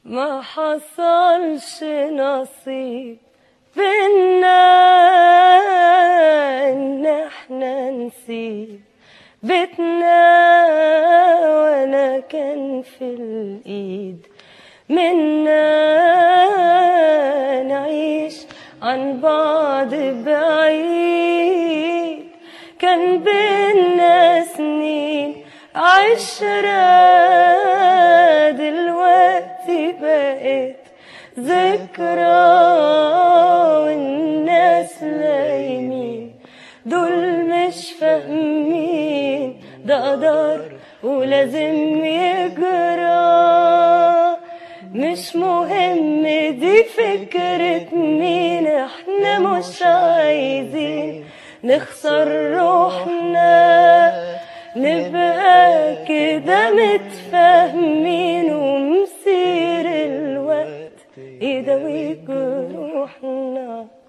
ما حصلش نصيب بينا ان احنا نسيب بيتنا وانا كان في الايد منا نعيش عن بعض بعيد كان بينا سنين عشرة دلوقتي بقت ذكرى والناس لايمين دول مش فاهمين ده قدر ولازم يجرى مش مهم دي فكرة مين احنا مش عايزين نخسر روحنا نبقى كده متفاهمين ومسير الوقت يداوي جروحنا